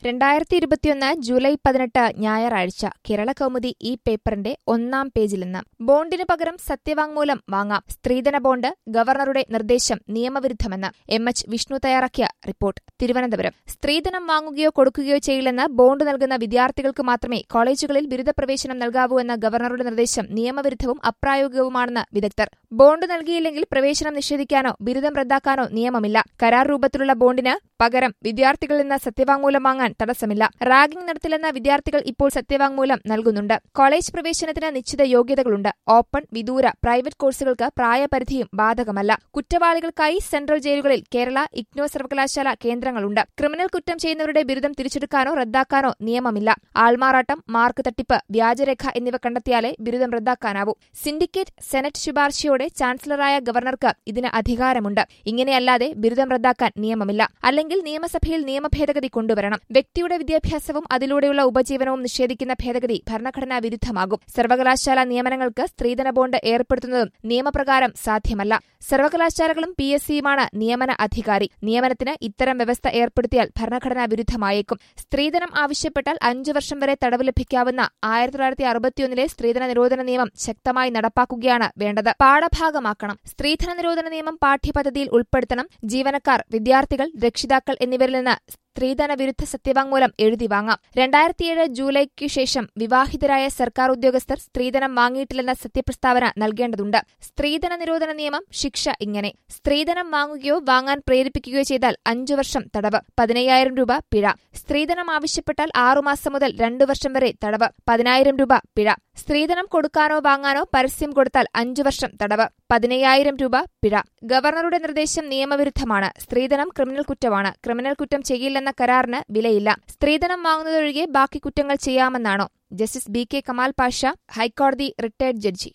രണ്ടായിരത്തി ഇരുപത്തിയൊന്ന് ജൂലൈ പതിനെട്ട് ഞായറാഴ്ച കേരള കൗമുദി ഈ പേപ്പറിന്റെ ഒന്നാം പേജിൽ നിന്ന് ബോണ്ടിന് പകരം സത്യവാങ്മൂലം വാങ്ങാം സ്ത്രീധന ബോണ്ട് ഗവർണറുടെ നിർദ്ദേശം നിയമവിരുദ്ധമെന്ന് എം എച്ച് വിഷ്ണു തയ്യാറാക്കിയ റിപ്പോർട്ട് തിരുവനന്തപുരം സ്ത്രീധനം വാങ്ങുകയോ കൊടുക്കുകയോ ചെയ്യില്ലെന്ന് ബോണ്ട് നൽകുന്ന വിദ്യാർത്ഥികൾക്ക് മാത്രമേ കോളേജുകളിൽ ബിരുദ പ്രവേശനം നൽകാവൂ എന്ന ഗവർണറുടെ നിർദ്ദേശം നിയമവിരുദ്ധവും അപ്രായോഗികവുമാണെന്ന് വിദഗ്ധർ ബോണ്ട് നൽകിയില്ലെങ്കിൽ പ്രവേശനം നിഷേധിക്കാനോ ബിരുദം റദ്ദാക്കാനോ നിയമമില്ല കരാർ രൂപത്തിലുള്ള ബോണ്ടിന് പകരം വിദ്യാർത്ഥികളിൽ നിന്ന് സത്യവാങ്മൂലം വാങ്ങാൻ തടസ്സമില്ല റാഗിംഗ് നടത്തില്ലെന്ന വിദ്യാർത്ഥികൾ ഇപ്പോൾ സത്യവാങ്മൂലം നൽകുന്നുണ്ട് കോളേജ് പ്രവേശനത്തിന് നിശ്ചിത യോഗ്യതകളുണ്ട് ഓപ്പൺ വിദൂര പ്രൈവറ്റ് കോഴ്സുകൾക്ക് പ്രായപരിധിയും ബാധകമല്ല കുറ്റവാളികൾക്കായി സെൻട്രൽ ജയിലുകളിൽ കേരള ഇഗ്നോ സർവകലാശാല കേന്ദ്രങ്ങളുണ്ട് ക്രിമിനൽ കുറ്റം ചെയ്യുന്നവരുടെ ബിരുദം തിരിച്ചെടുക്കാനോ റദ്ദാക്കാനോ നിയമമില്ല ആൾമാറാട്ടം മാർക്ക് തട്ടിപ്പ് വ്യാജരേഖ എന്നിവ കണ്ടെത്തിയാലേ ബിരുദം റദ്ദാക്കാനാവൂ സിൻഡിക്കേറ്റ് സെനറ്റ് ശുപാർശയോടെ ചാൻസലറായ ഗവർണർക്ക് ഇതിന് അധികാരമുണ്ട് ഇങ്ങനെയല്ലാതെ ബിരുദം റദ്ദാക്കാൻ നിയമമില്ല അല്ലെങ്കിൽ നിയമസഭയിൽ നിയമഭേദഗതി കൊണ്ടുവരണം വ്യക്തിയുടെ വിദ്യാഭ്യാസവും അതിലൂടെയുള്ള ഉപജീവനവും നിഷേധിക്കുന്ന ഭേദഗതി ഭരണഘടനാ വിരുദ്ധമാകും സർവകലാശാല നിയമനങ്ങൾക്ക് സ്ത്രീധന ബോണ്ട് ഏർപ്പെടുത്തുന്നതും നിയമപ്രകാരം സാധ്യമല്ല സർവകലാശാലകളും പി എസ് സിയുമാണ് നിയമന അധികാരി നിയമനത്തിന് ഇത്തരം വ്യവസ്ഥ ഏർപ്പെടുത്തിയാൽ ഭരണഘടനാ വിരുദ്ധമായേക്കും സ്ത്രീധനം ആവശ്യപ്പെട്ടാൽ അഞ്ചു വർഷം വരെ തടവ് ലഭിക്കാവുന്ന ആയിരത്തി തൊള്ളായിരത്തി അറുപത്തിയൊന്നിലെ സ്ത്രീധന നിരോധന നിയമം ശക്തമായി നടപ്പാക്കുകയാണ് വേണ്ടത് പാഠഭാഗമാക്കണം സ്ത്രീധന നിരോധന നിയമം പാഠ്യപദ്ധതിയിൽ ഉൾപ്പെടുത്തണം ജീവനക്കാർ വിദ്യാർത്ഥികൾ രക്ഷിതാക്കൾ എന്നിവരിൽ നിന്ന് സ്ത്രീധന വിരുദ്ധ സത്യവാങ്മൂലം എഴുതി വാങ്ങാം രണ്ടായിരത്തിയേഴ് ജൂലൈക്കു ശേഷം വിവാഹിതരായ സർക്കാർ ഉദ്യോഗസ്ഥർ സ്ത്രീധനം വാങ്ങിയിട്ടില്ലെന്ന സത്യപ്രസ്താവന നൽകേണ്ടതുണ്ട് സ്ത്രീധന നിരോധന നിയമം ശിക്ഷ ഇങ്ങനെ സ്ത്രീധനം വാങ്ങുകയോ വാങ്ങാൻ പ്രേരിപ്പിക്കുകയോ ചെയ്താൽ അഞ്ചു വർഷം തടവ് പതിനയ്യായിരം രൂപ പിഴ സ്ത്രീധനം ആവശ്യപ്പെട്ടാൽ ആറുമാസം മുതൽ രണ്ടു വർഷം വരെ തടവ് പതിനായിരം രൂപ പിഴ സ്ത്രീധനം കൊടുക്കാനോ വാങ്ങാനോ പരസ്യം കൊടുത്താൽ അഞ്ചു വർഷം തടവ് പതിനയ്യായിരം രൂപ പിഴ ഗവർണറുടെ നിർദ്ദേശം നിയമവിരുദ്ധമാണ് സ്ത്രീധനം ക്രിമിനൽ കുറ്റമാണ് ക്രിമിനൽ കുറ്റം ചെയ്യില്ലെന്ന കരാറിന് വിലയില്ല സ്ത്രീധനം വാങ്ങുന്നതൊഴികെ ബാക്കി കുറ്റങ്ങൾ ചെയ്യാമെന്നാണോ justice B K Kamal Pasha ഹൈക്കോടതി റിട്ടയർഡ് ജഡ്ജി